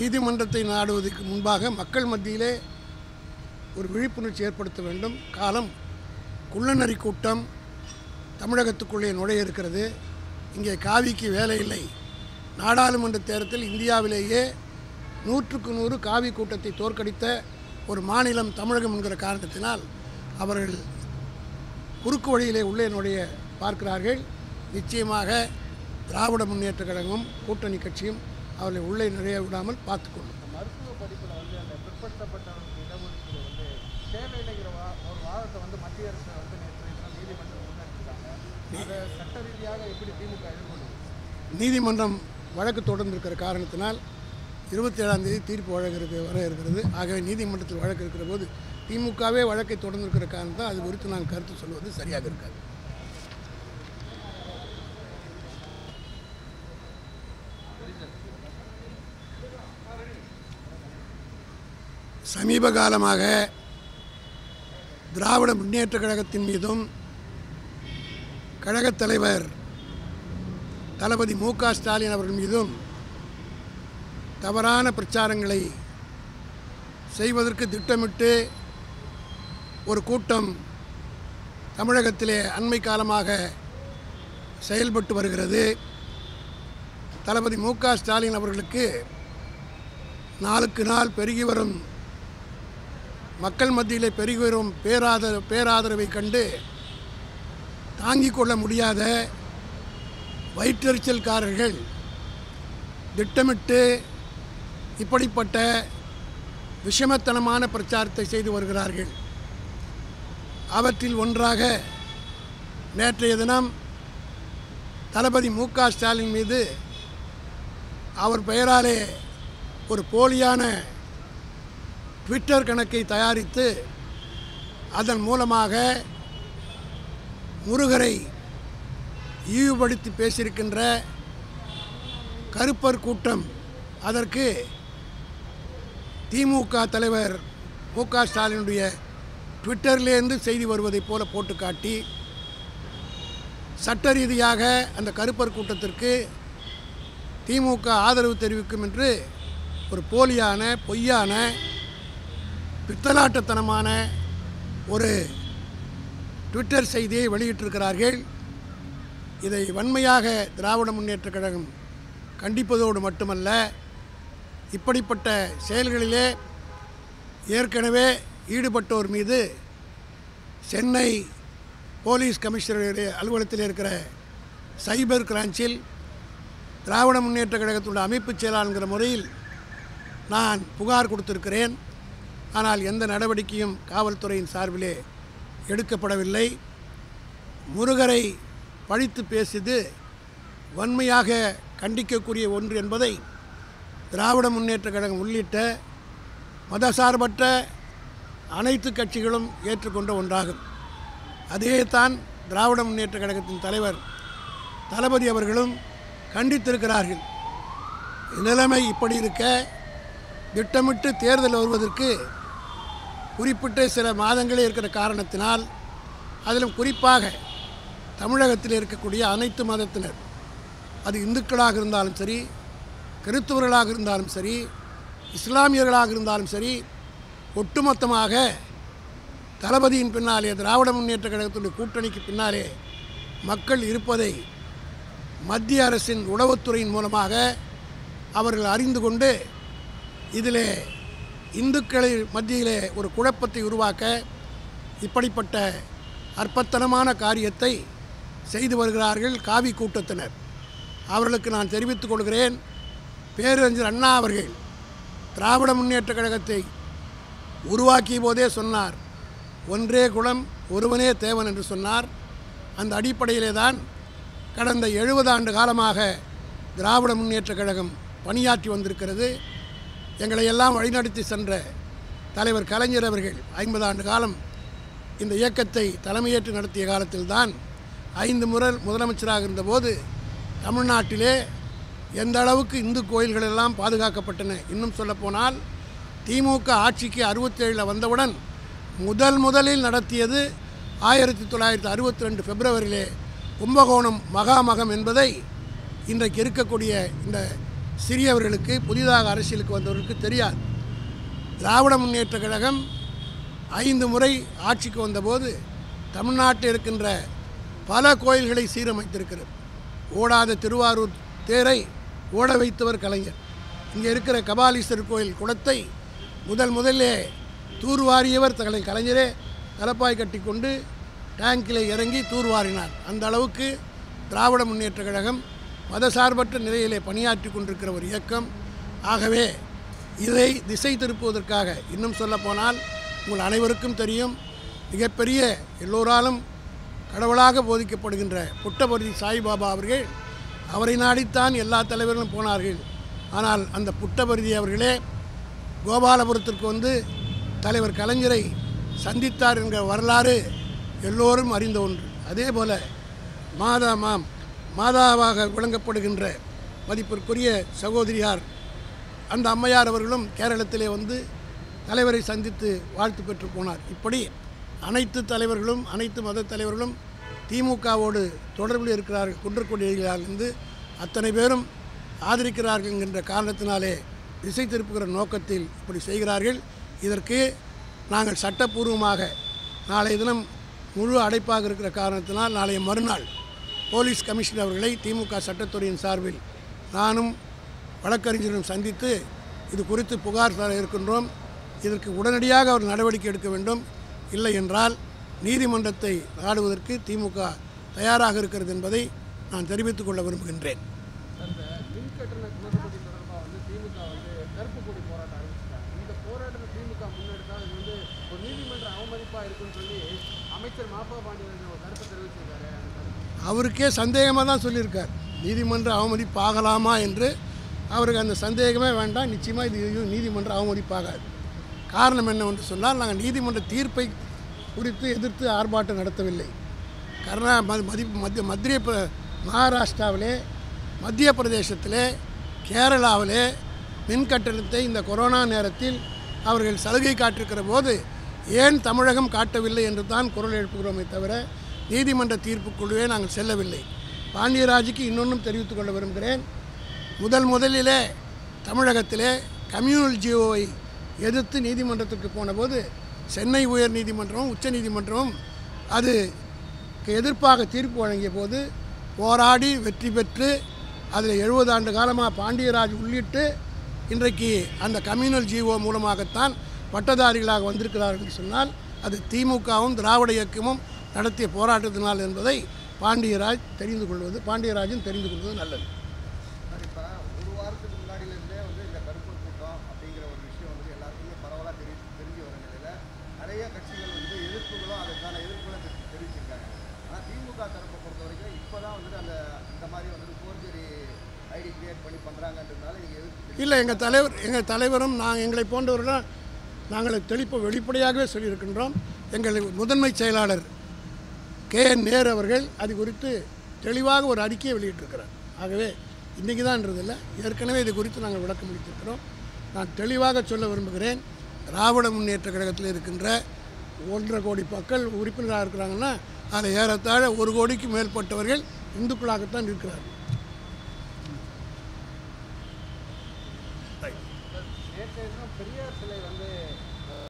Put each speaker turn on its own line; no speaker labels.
நீதிமன்றத்தை நாடுவதற்கு முன்பாக மக்கள் மத்தியிலே ஒரு விழிப்புணர்ச்சி ஏற்படுத்த வேண்டும் காலம் குள்ளநரி கூட்டம் தமிழகத்துக்குள்ளே நுழைய இருக்கிறது இங்கே காவிக்கு வேலை இல்லை நாடாளுமன்ற தேர்தலில் இந்தியாவிலேயே நூற்றுக்கு நூறு காவி கூட்டத்தை தோற்கடித்த ஒரு மாநிலம் தமிழகம் என்கிற காரணத்தினால் அவர்கள் குறுக்கு வழியிலே உள்ளே நுழைய பார்க்கிறார்கள் நிச்சயமாக திராவிட முன்னேற்ற கழகமும் கூட்டணி கட்சியும் அவர்களை உள்ளே நுழைய விடாமல் பார்த்துக்கொள்ளும்
மருத்துவ படிப்பில் வந்து அந்த பிற்படுத்தப்பட்டவர்களுக்கு இடஒதுக்கீடு வந்து தேவையில்லைங்கிற வா ஒரு வாதத்தை வந்து மத்திய அரசு வந்து நேற்று தினம் நீதிமன்றம் முன்னெடுத்துட்டாங்க அதை சட்ட ரீதியாக எப்படி திமுக எதிர்கொள்ளும்
நீதிமன்றம் வழக்கு தொடர்ந்திருக்கிற காரணத்தினால் இருபத்தி ஏழாம் தேதி தீர்ப்பு வழங்குறது வர இருக்கிறது ஆகவே நீதிமன்றத்தில் வழக்கு இருக்கிற போது திமுகவே வழக்கை தொடர்ந்திருக்கிற காரணத்தால் அது குறித்து நான் கருத்து சொல்வது சரியாக இருக்காது சமீப காலமாக திராவிட முன்னேற்ற கழகத்தின் மீதும் கழகத் தலைவர் தளபதி மு க ஸ்டாலின் அவர்கள் மீதும் தவறான பிரச்சாரங்களை செய்வதற்கு திட்டமிட்டு ஒரு கூட்டம் தமிழகத்திலே அண்மை காலமாக செயல்பட்டு வருகிறது தளபதி மு க ஸ்டாலின் அவர்களுக்கு நாளுக்கு நாள் பெருகி வரும் மக்கள் மத்தியிலே பெருகி வரும் பேராதர பேராதரவை கண்டு தாங்கிக் கொள்ள முடியாத வயிற்றெரிச்சல்காரர்கள் திட்டமிட்டு இப்படிப்பட்ட விஷமத்தனமான பிரச்சாரத்தை செய்து வருகிறார்கள் அவற்றில் ஒன்றாக நேற்றைய தினம் தளபதி மு க ஸ்டாலின் மீது அவர் பெயராலே ஒரு போலியான ட்விட்டர் கணக்கை தயாரித்து அதன் மூலமாக முருகரை இழிவுபடுத்தி பேசியிருக்கின்ற கருப்பர் கூட்டம் அதற்கு திமுக தலைவர் மு க ஸ்டாலினுடைய ட்விட்டர்லேருந்து செய்தி வருவதைப் போல போட்டு காட்டி சட்ட ரீதியாக அந்த கருப்பர் கூட்டத்திற்கு திமுக ஆதரவு தெரிவிக்கும் என்று ஒரு போலியான பொய்யான பித்தலாட்டத்தனமான ஒரு ட்விட்டர் செய்தியை வெளியிட்டிருக்கிறார்கள் இதை வன்மையாக திராவிட முன்னேற்றக் கழகம் கண்டிப்பதோடு மட்டுமல்ல இப்படிப்பட்ட செயல்களிலே ஏற்கனவே ஈடுபட்டோர் மீது சென்னை போலீஸ் கமிஷனருடைய அலுவலகத்தில் இருக்கிற சைபர் கிரான்ச்சில் திராவிட முன்னேற்ற கழகத்தினுடைய அமைப்புச் செயலாளர்கிற முறையில் நான் புகார் கொடுத்திருக்கிறேன் ஆனால் எந்த நடவடிக்கையும் காவல்துறையின் சார்பிலே எடுக்கப்படவில்லை முருகரை பழித்து பேசியது வன்மையாக கண்டிக்கக்கூடிய ஒன்று என்பதை திராவிட முன்னேற்ற கழகம் உள்ளிட்ட மதசார்பற்ற அனைத்து கட்சிகளும் ஏற்றுக்கொண்ட ஒன்றாகும் அதே தான் திராவிட முன்னேற்ற கழகத்தின் தலைவர் தளபதி அவர்களும் கண்டித்திருக்கிறார்கள் நிலைமை இப்படி இருக்க திட்டமிட்டு தேர்தல் வருவதற்கு குறிப்பிட்ட சில மாதங்களே இருக்கிற காரணத்தினால் அதிலும் குறிப்பாக தமிழகத்தில் இருக்கக்கூடிய அனைத்து மதத்தினர் அது இந்துக்களாக இருந்தாலும் சரி கிறிஸ்துவர்களாக இருந்தாலும் சரி இஸ்லாமியர்களாக இருந்தாலும் சரி ஒட்டுமொத்தமாக தளபதியின் பின்னாலே திராவிட முன்னேற்ற கழகத்தினுடைய கூட்டணிக்கு பின்னாலே மக்கள் இருப்பதை மத்திய அரசின் உளவுத்துறையின் மூலமாக அவர்கள் அறிந்து கொண்டு இதிலே இந்துக்களை மத்தியிலே ஒரு குழப்பத்தை உருவாக்க இப்படிப்பட்ட அற்பத்தனமான காரியத்தை செய்து வருகிறார்கள் காவி கூட்டத்தினர் அவர்களுக்கு நான் தெரிவித்துக் கொள்கிறேன் பேரறிஞர் அண்ணா அவர்கள் திராவிட முன்னேற்ற கழகத்தை உருவாக்கிய போதே சொன்னார் ஒன்றே குலம் ஒருவனே தேவன் என்று சொன்னார் அந்த அடிப்படையிலே தான் கடந்த எழுபது ஆண்டு காலமாக திராவிட முன்னேற்ற கழகம் பணியாற்றி வந்திருக்கிறது எங்களை எல்லாம் வழிநடத்தி சென்ற தலைவர் கலைஞர் அவர்கள் ஐம்பது ஆண்டு காலம் இந்த இயக்கத்தை தலைமையேற்று நடத்திய காலத்தில்தான் ஐந்து முறை முதலமைச்சராக இருந்தபோது தமிழ்நாட்டிலே எந்த அளவுக்கு இந்து கோயில்கள் எல்லாம் பாதுகாக்கப்பட்டன இன்னும் சொல்லப்போனால் திமுக ஆட்சிக்கு அறுபத்தேழில் வந்தவுடன் முதல் முதலில் நடத்தியது ஆயிரத்தி தொள்ளாயிரத்தி அறுபத்தி ரெண்டு பிப்ரவரியிலே கும்பகோணம் மகாமகம் என்பதை இன்றைக்கு இருக்கக்கூடிய இந்த சிறியவர்களுக்கு புதிதாக அரசியலுக்கு வந்தவர்களுக்கு தெரியாது திராவிட முன்னேற்ற கழகம் ஐந்து முறை ஆட்சிக்கு வந்தபோது தமிழ்நாட்டில் இருக்கின்ற பல கோயில்களை சீரமைத்திருக்கிறது ஓடாத திருவாரூர் தேரை ஓட வைத்தவர் கலைஞர் இங்கே இருக்கிற கபாலீஸ்வரர் கோயில் குளத்தை முதல் முதல்லே தூர்வாரியவர் தங்களை கலைஞரே தலப்பாய் கட்டி கொண்டு டேங்கில் இறங்கி தூர்வாரினார் அந்த அளவுக்கு திராவிட முன்னேற்ற கழகம் மதசார்பற்ற நிலையிலே பணியாற்றி கொண்டிருக்கிற ஒரு இயக்கம் ஆகவே இதை திசை திருப்புவதற்காக இன்னும் சொல்லப்போனால் உங்கள் அனைவருக்கும் தெரியும் மிகப்பெரிய எல்லோராலும் கடவுளாக போதிக்கப்படுகின்ற புட்டபர்தி சாய்பாபா அவர்கள் அவரை நாடித்தான் எல்லா தலைவர்களும் போனார்கள் ஆனால் அந்த புட்டபர்தி அவர்களே கோபாலபுரத்திற்கு வந்து தலைவர் கலைஞரை சந்தித்தார் என்கிற வரலாறு எல்லோரும் அறிந்த ஒன்று அதே போல மாதா மாம் மாதாவாக விளங்கப்படுகின்ற மதிப்பிற்குரிய சகோதரியார் அந்த அம்மையார் அவர்களும் கேரளத்திலே வந்து தலைவரை சந்தித்து வாழ்த்து பெற்று போனார் இப்படி அனைத்து தலைவர்களும் அனைத்து மத தலைவர்களும் திமுகவோடு தொடர்பில் இருக்கிறார்கள் குன்றக்குடியிலிருந்து அத்தனை பேரும் ஆதரிக்கிறார்கள் என்கின்ற காரணத்தினாலே திசை திருப்புகிற நோக்கத்தில் இப்படி செய்கிறார்கள் இதற்கு நாங்கள் சட்டப்பூர்வமாக நாளைய தினம் முழு அடைப்பாக இருக்கிற காரணத்தினால் நாளைய மறுநாள் போலீஸ் கமிஷனர் அவர்களை திமுக சட்டத்துறையின் சார்பில் நானும் வழக்கறிஞரும் சந்தித்து இது குறித்து புகார் தர இருக்கின்றோம் இதற்கு உடனடியாக அவர் நடவடிக்கை எடுக்க வேண்டும் இல்லை என்றால் நீதிமன்றத்தை நாடுவதற்கு திமுக தயாராக இருக்கிறது என்பதை நான் தெரிவித்துக் கொள்ள விரும்புகின்றேன்
அந்த மின் கட்டண குளறுபடி தொடர்பாக வந்து திமுக வந்து கருப்பு கொடி போராட்டம் ஆரம்பிச்சிட்டாங்க இந்த போராட்டத்தை திமுக முன்னெடுத்தால் இது வந்து ஒரு நீதிமன்ற அவமதிப்பாக இருக்குன்னு சொல்லி அமைச்சர் மாப்பா பாண்டியன் ஒரு கருத்தை தெரிவிச்சிருக்காரு அந்த கருத்து
அவருக்கே சந்தேகமாக தான் சொல்லியிருக்கார் நீதிமன்ற அவமதிப்பு ஆகலாமா என்று அவருக்கு அந்த சந்தேகமே வேண்டாம் நிச்சயமாக இது நீதிமன்ற அவமதிப்பாகாது காரணம் என்னவென்று சொன்னால் நாங்கள் நீதிமன்ற தீர்ப்பை குறித்து எதிர்த்து ஆர்ப்பாட்டம் நடத்தவில்லை கர்நா ம- மதி மத்திய மத்திய பிர- மகாராஷ்டிராவிலே மத்திய பிரதேசத்திலே கேரளாவிலே மின் கட்டணத்தை இந்த கொரோனா நேரத்தில் அவர்கள் சலுகை காட்டிருக்கிற போது ஏன் தமிழகம் காட்டவில்லை என்று தான் குரல் எழுப்புகிறோமே தவிர நீதிமன்ற தீர்ப்புக்குள்ளே நாங்கள் செல்லவில்லை பாண்டியராஜுக்கு இன்னொன்றும் தெரிவித்துக் கொள்ள விரும்புகிறேன் முதல் முதலிலே தமிழகத்திலே கம்யூனல் ஜியோவை எதிர்த்து நீதிமன்றத்திற்கு போனபோது சென்னை உயர் நீதிமன்றமும் உச்ச நீதிமன்றமும் அது எதிர்ப்பாக தீர்ப்பு வழங்கிய போது போராடி வெற்றி பெற்று அதில் எழுபது ஆண்டு காலமாக பாண்டியராஜ் உள்ளிட்டு இன்றைக்கு அந்த கம்யூனல் ஜீவோ மூலமாகத்தான் பட்டதாரிகளாக வந்திருக்கிறார்கள் என்று சொன்னால் அது திமுகவும் திராவிட இயக்கமும் நடத்திய போராட்டத்தினால் என்பதை பாண்டியராஜ் தெரிந்து கொள்வது பாண்டியராஜன் தெரிந்து கொள்வது நல்லது
சார் இப்போ ஒரு வாரத்துக்கு முன்னாடியிலேருந்தே வந்து இந்த கருப்பர் கூட்டம் அப்படிங்கிற ஒரு விஷயம் வந்து எல்லாருக்குமே பரவலாக தெரி தெரிஞ்சு வர நிலையில் நிறைய கட்சிகள் வந்து எதிர்ப்புகளும் அதுக்கான எதிர்ப்புகளும் தெரி- தெரிவிச்சிருக்காங்க ஆனால் திமுக தரப்பை பொறுத்த வரைக்கும் இப்போ தான் வந்துட்டு அந்த இந்த மாதிரி வந்துட்டு ஃபோர்ஜரி ஐடி கிரியேட் பண்ணி பண்ணுறாங்கன்றதுனால நீங்கள் எதிர்ப்பு
இல்லை எங்கள் தலைவர் எங்கள் தலைவரும் நான் எங்களை போன்றவர்கள் நாங்கள் தெளிப்பு வெளிப்படையாகவே சொல்லியிருக்கின்றோம் எங்கள் முதன்மை செயலாளர் கே என் நேரு அவர்கள் அது குறித்து தெளிவாக ஒரு அறிக்கையை வெளியிட்டிருக்கிறார் ஆகவே இன்றைக்கி தான்ன்றதில்லை ஏற்கனவே இது குறித்து நாங்கள் விளக்கம் அளித்திருக்கிறோம் நான் தெளிவாக சொல்ல விரும்புகிறேன் திராவிட முன்னேற்ற கழகத்தில் இருக்கின்ற ஒன்றரை கோடி மக்கள் உறுப்பினராக இருக்கிறாங்கன்னா அதில் ஏறத்தாழ ஒரு கோடிக்கு மேற்பட்டவர்கள் இந்துக்களாகத்தான் இருக்கிறார்கள்